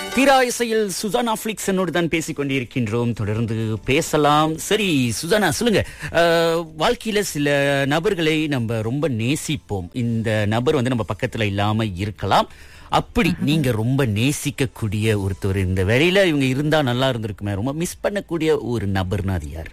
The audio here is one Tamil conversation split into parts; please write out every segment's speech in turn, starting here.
தீரா இசையில் சுசானா பிளிக்ஸ் என்னோடு தான் பேசிக் கொண்டிருக்கின்றோம் தொடர்ந்து பேசலாம் சரி சுசானா சொல்லுங்க அஹ், வாழ்க்கையில சில நபர்களை நம்ம ரொம்ப நேசிப்போம் இந்த நபர் வந்து நம்ம பக்கத்துல இல்லாம இருக்கலாம் அப்படி நீங்க ரொம்ப நேசிக்கக்கூடிய ஒருத்தர் இந்த வேலையில இவங்க இருந்தா நல்லா இருந்திருக்குமே ரொம்ப மிஸ் பண்ணக்கூடிய ஒரு நபர்னா அது யார்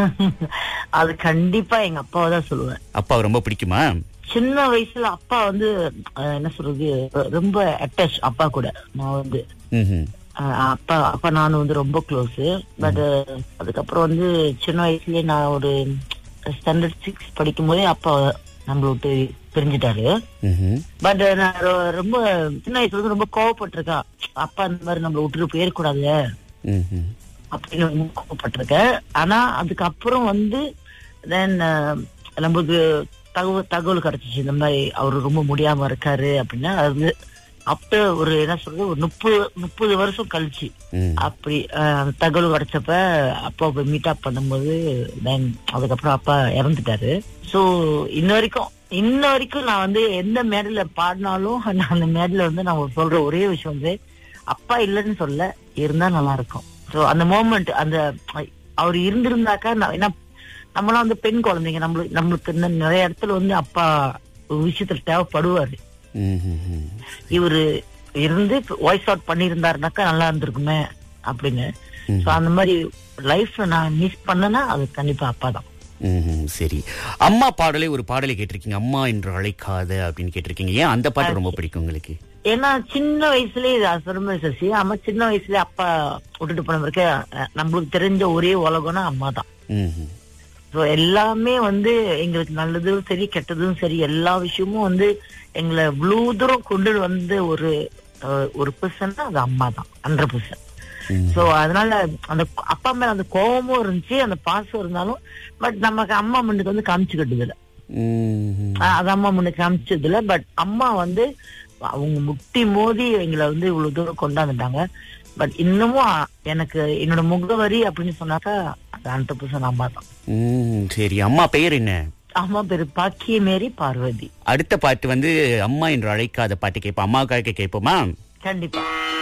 அது கண்டிப்பா எங்க அப்பாவை தான் சொல்லுவேன் அப்பாவை ரொம்ப பிடிக்குமா சின்ன வயசுல அப்பா வந்து அஹ், என்ன சொல்றது ரொம்ப அட்டாச் அப்பா கூட நான் வந்து ம்ஹும். அஹ், அப்பா அப்பா நானும் வந்து ரொம்ப க்ளோஸ் பட் அதுக்கப்புறம் வந்து சின்ன வயசுலயே நான் ஒரு ஸ்டாண்டர்ட் சிக்ஸ் படிக்கும் போதே அப்பா நம்மள விட்டு பிரிஞ்சுட்டாரு ம்ஹும். பட் நான் ரொ- ரொம்ப சின்ன வயசுல இருந்து ரொம்ப கோவப்பட்டிருக்கேன் அப்பா இந்த மாதிரி நம்மள விட்டுட்டு போயிடக்கூடாது ம்ஹும். அப்படின்னு ரொம்ப கோவப்பட்டிருக்கேன் ஆனா அதுக்கப்புறம் வந்து தென் நம்மளுக்கு தகவல் தகவல் கிடைச்சிச்சு இந்த மாதிரி அவரு ரொம்ப முடியாம இருக்காரு அப்படின்னா அது அப்ப ஒரு என்ன சொல்றது ஒரு முப்பது முப்பது வருஷம் கழிச்சு ம். அப்படி அஹ், அந்த தகவல் கிடைச்சப்ப அப்பா போய் மீட் அப் பண்ணும்போது தென் அதுக்கப்புறம் அப்பா இறந்துட்டாரு சோ இன்ன வரைக்கும் இன்ன வரைக்கும் நான் வந்து எந்த மேடையில பாடினாலும் நான் அந்த மேடையில வந்து நான் சொல்ற ஒரே விஷயம் வந்து அப்பா இல்லைன்னு சொல்ல இருந்தா நல்லா இருக்கும் சோ அந்த மோமெண்ட் அந்த அவர் இருந்திருந்தாக்கா நான் என்ன நம்மளாம் வந்து பெண் குழந்தைங்க நம்மளுக்கு நம்மளுக்கு இன்னும் நிறைய இடத்துல வந்து அப்பா ஒரு விஷயத்துல தேவைப்படுவாரு ம்ஹும். இவரு இருந்து வாய்ஸ் அவுட் பண்ணியிருந்தாருனாக்கா நல்லா இருந்திருக்குமே அப்படின்னு சோ அந்த மாதிரி லைஃப்ல நான் மிஸ் பண்ணனா அது கண்டிப்பா அப்பா தான் ம்ஹும். சரி அம்மா பாடலை ஒரு பாடலை கேட்டிருக்கீங்க அம்மா என்று அழைக்காத அப்படின்னு கேட்டிருக்கீங்க ஏன் அந்த பாட்டு ரொம்ப பிடிக்கும் உங்களுக்கு ஏன்னா சின்ன வயசுலயே இது சொல்லுமே சசி ஆமா சின்ன வயசுல அப்பா விட்டுட்டு போன பிறகு அஹ், நம்மளுக்கு தெரிஞ்ச ஒரே உலகம்னா அம்மா தான் ம்ஹும். ஸோ எல்லாமே வந்து எங்களுக்கு நல்லதும் சரி கெட்டதும் சரி எல்லா விஷயமும் வந்து எங்களை இவ்வளவு தூரம் கொண்டு வந்து ஒரு அஹ், ஒரு பர்சன்னா அது அம்மா தான் ஹண்ட்ரட் பர்சன்ட் ம். சோ அதனால அந்த அப்பா மேல அந்த கோபமும் இருந்துச்சு அந்த பாசம் இருந்தாலும் பட் நமக்கு அம்மா முன்னுக்கு வந்து காமிச்சுக்கிட்டது இல்ல ம்ஹும். ஆஹ் அது அம்மா முன்னுக்கு காமிச்சது இல்ல பட் அம்மா வந்து அவங்க முட்டி மோதி எங்களை வந்து இவ்வளவு தூரம் கொண்டாந்துட்டாங்க பட் இன்னமும் அ- எனக்கு என்னோட முகவரி அப்படின்னு சொன்னாக்கா அது ஹண்ட்ரட் பர்சன்ட் அம்மா தான் ம், சரி அம்மா பெயர் என்ன அம்மா பேரு பாக்கியமேரி பார்வதி அடுத்த பாட்டு வந்து அம்மா என்று அழைக்காத பாட்டு கேட்போம் அம்மாவுக்காக கேட்போமா கண்டிப்பா